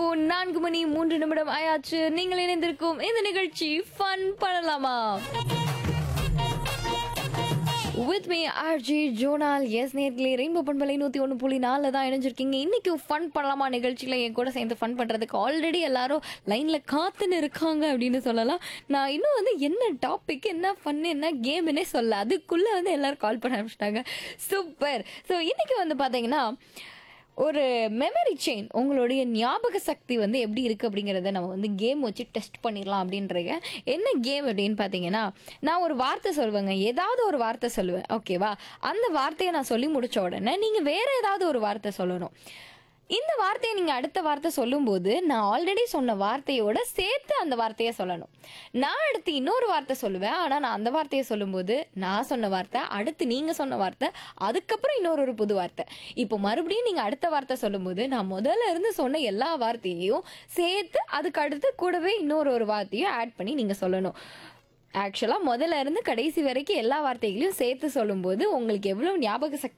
நான்கு மணி மூன்று நிமிடம் ஆயாச்சு நீங்கள் இணைந்திருக்கும் இந்த நிகழ்ச்சி ஃபன் பண்ணலாமா வித் மீ ஆர்ஜி ஜோனால் எஸ் நேர்களே ரெயின்போ பண்பலை நூற்றி ஒன்று புள்ளி நாலில் தான் இணைஞ்சிருக்கீங்க இன்னைக்கு ஃபன் பண்ணலாமா நிகழ்ச்சியில் என் கூட சேர்ந்து ஃபன் பண்ணுறதுக்கு ஆல்ரெடி எல்லாரும் லைனில் காத்துன்னு இருக்காங்க அப்படின்னு சொல்லலாம் நான் இன்னும் வந்து என்ன டாபிக் என்ன ஃபன் என்ன கேம்னே சொல்ல அதுக்குள்ளே வந்து எல்லாரும் கால் பண்ண ஆரம்பிச்சிட்டாங்க சூப்பர் ஸோ இன்னைக்கு வந்து பார்த்தீங்கன்னா ஒரு மெமரி செயின் உங்களுடைய ஞாபக சக்தி வந்து எப்படி இருக்குது அப்படிங்கிறத நம்ம வந்து கேம் வச்சு டெஸ்ட் பண்ணிடலாம் அப்படின்றீங்க என்ன கேம் அப்படின்னு பார்த்தீங்கன்னா நான் ஒரு வார்த்தை சொல்லுவேங்க ஏதாவது ஒரு வார்த்தை சொல்லுவேன் ஓகேவா அந்த வார்த்தையை நான் சொல்லி முடிச்ச உடனே நீங்கள் வேற ஏதாவது ஒரு வார்த்தை சொல்லணும் இந்த வார்த்தையை நீங்கள் அடுத்த வார்த்தை சொல்லும்போது நான் ஆல்ரெடி சொன்ன வார்த்தையோட சேர்த்து அந்த வார்த்தையை சொல்லணும் நான் அடுத்து இன்னொரு வார்த்தை சொல்லுவேன் ஆனால் நான் அந்த வார்த்தையை சொல்லும்போது நான் சொன்ன வார்த்தை அடுத்து நீங்கள் சொன்ன வார்த்தை அதுக்கப்புறம் இன்னொரு ஒரு புது வார்த்தை இப்போ மறுபடியும் நீங்கள் அடுத்த வார்த்தை சொல்லும்போது நான் முதல்ல இருந்து சொன்ன எல்லா வார்த்தையையும் சேர்த்து அதுக்கு அடுத்து கூடவே இன்னொரு ஒரு வார்த்தையும் ஆட் பண்ணி நீங்கள் சொல்லணும் ஆக்சுவலாக முதல்ல இருந்து கடைசி வரைக்கும் எல்லா வார்த்தைகளையும் சேர்த்து சொல்லும்போது உங்களுக்கு எவ்வளோ ஞாபக சக்தி